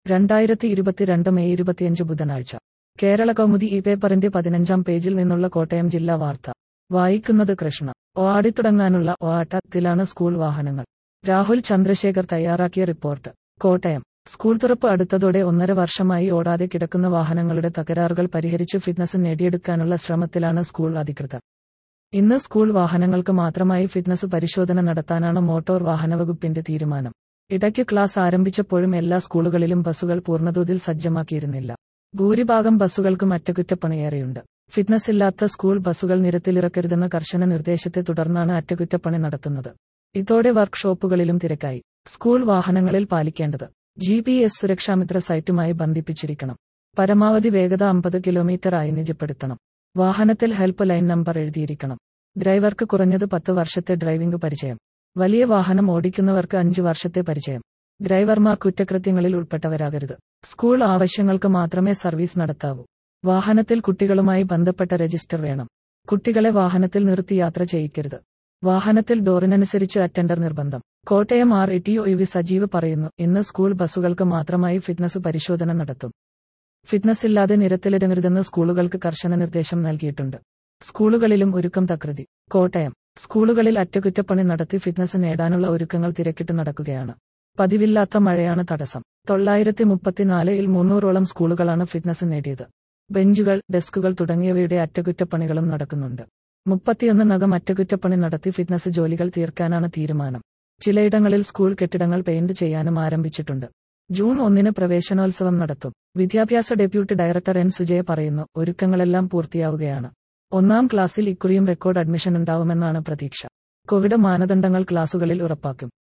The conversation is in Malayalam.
രണ്ടായിരത്തി ഇരുപത്തിരണ്ട് മെയ് ഇരുപത്തിയഞ്ച് ബുധനാഴ്ച കേരള കൗമുദി ഈ പേപ്പറിന്റെ പതിനഞ്ചാം പേജിൽ നിന്നുള്ള കോട്ടയം ജില്ലാ വാർത്ത വായിക്കുന്നത് കൃഷ്ണ ഓടിത്തുടങ്ങാനുള്ള ഓട്ടത്തിലാണ് സ്കൂൾ വാഹനങ്ങൾ രാഹുൽ ചന്ദ്രശേഖർ തയ്യാറാക്കിയ റിപ്പോർട്ട് കോട്ടയം സ്കൂൾ തുറപ്പ് അടുത്തതോടെ ഒന്നര വർഷമായി ഓടാതെ കിടക്കുന്ന വാഹനങ്ങളുടെ തകരാറുകൾ പരിഹരിച്ച് ഫിറ്റ്നസ് നേടിയെടുക്കാനുള്ള ശ്രമത്തിലാണ് സ്കൂൾ അധികൃതർ ഇന്ന് സ്കൂൾ വാഹനങ്ങൾക്ക് മാത്രമായി ഫിറ്റ്നസ് പരിശോധന നടത്താനാണ് മോട്ടോർ വാഹന വകുപ്പിന്റെ തീരുമാനം ഇടയ്ക്ക് ക്ലാസ് ആരംഭിച്ചപ്പോഴും എല്ലാ സ്കൂളുകളിലും ബസ്സുകൾ പൂർണ്ണതോതിൽ സജ്ജമാക്കിയിരുന്നില്ല ഭൂരിഭാഗം ബസ്സുകൾക്കും അറ്റകുറ്റപ്പണിയേറെയുണ്ട് ഫിറ്റ്നസ് ഇല്ലാത്ത സ്കൂൾ ബസ്സുകൾ നിരത്തിലിറക്കരുതെന്ന കർശന നിർദ്ദേശത്തെ തുടർന്നാണ് അറ്റകുറ്റപ്പണി നടത്തുന്നത് ഇതോടെ വർക്ക്ഷോപ്പുകളിലും തിരക്കായി സ്കൂൾ വാഹനങ്ങളിൽ പാലിക്കേണ്ടത് ജി പി എസ് സുരക്ഷാമിത്ര സൈറ്റുമായി ബന്ധിപ്പിച്ചിരിക്കണം പരമാവധി വേഗത അമ്പത് കിലോമീറ്റർ ആയി നിജപ്പെടുത്തണം വാഹനത്തിൽ ഹെൽപ്പ് ലൈൻ നമ്പർ എഴുതിയിരിക്കണം ഡ്രൈവർക്ക് കുറഞ്ഞത് പത്ത് വർഷത്തെ ഡ്രൈവിംഗ് പരിചയം വലിയ വാഹനം ഓടിക്കുന്നവർക്ക് അഞ്ച് വർഷത്തെ പരിചയം ഡ്രൈവർമാർ കുറ്റകൃത്യങ്ങളിൽ ഉൾപ്പെട്ടവരാകരുത് സ്കൂൾ ആവശ്യങ്ങൾക്ക് മാത്രമേ സർവീസ് നടത്താവൂ വാഹനത്തിൽ കുട്ടികളുമായി ബന്ധപ്പെട്ട രജിസ്റ്റർ വേണം കുട്ടികളെ വാഹനത്തിൽ നിർത്തി യാത്ര ചെയ്യിക്കരുത് വാഹനത്തിൽ ഡോറിനനുസരിച്ച് അറ്റൻഡർ നിർബന്ധം Kottayam R E T O V Sajeev പറയുന്നു ഇന്ന് സ്കൂൾ ബസ്സുകൾക്ക് മാത്രമായി ഫിറ്റ്നസ് പരിശോധന നടത്തും ഫിറ്റ്നസ് ഇല്ലാതെ നിരത്തിലിറങ്ങരുതെന്ന് സ്കൂളുകൾക്ക് കർശന നിർദ്ദേശം നൽകിയിട്ടുണ്ട് സ്കൂളുകളിലും ഒരുക്കം തകൃതി കോട്ടയം സ്കൂളുകളിൽ അറ്റകുറ്റപ്പണി നടത്തി ഫിറ്റ്നസ് നേടാനുള്ള ഒരുക്കങ്ങൾ തിരക്കിട്ട് നടക്കുകയാണ് പതിവില്ലാത്ത മഴയാണ് തടസ്സം തൊള്ളായിരത്തി മുപ്പത്തിനാലിൽ മുന്നൂറോളം സ്കൂളുകളാണ് ഫിറ്റ്നസ് നേടിയത് ബെഞ്ചുകൾ ഡെസ്കുകൾ തുടങ്ങിയവയുടെ അറ്റകുറ്റപ്പണികളും നടക്കുന്നുണ്ട് മുപ്പത്തിയൊന്ന് നഗം അറ്റകുറ്റപ്പണി നടത്തി ഫിറ്റ്നസ് ജോലികൾ തീർക്കാനാണ് തീരുമാനം ചിലയിടങ്ങളിൽ സ്കൂൾ കെട്ടിടങ്ങൾ പെയിന്റ് ചെയ്യാനും ആരംഭിച്ചിട്ടുണ്ട് ജൂൺ ഒന്നിന് പ്രവേശനോത്സവം നടത്തും വിദ്യാഭ്യാസ ഡെപ്യൂട്ടി ഡയറക്ടർ എൻ സുജയ പറയുന്നു ഒരുക്കങ്ങളെല്ലാം പൂർത്തിയാവുകയാണ് ഒന്നാം ക്ലാസ്സിൽ ഇക്കുറിയും റെക്കോർഡ് അഡ്മിഷൻ ഉണ്ടാവുമെന്നാണ് പ്രതീക്ഷ കോവിഡ് മാനദണ്ഡങ്ങൾ ക്ലാസുകളിൽ ഉറപ്പാക്കും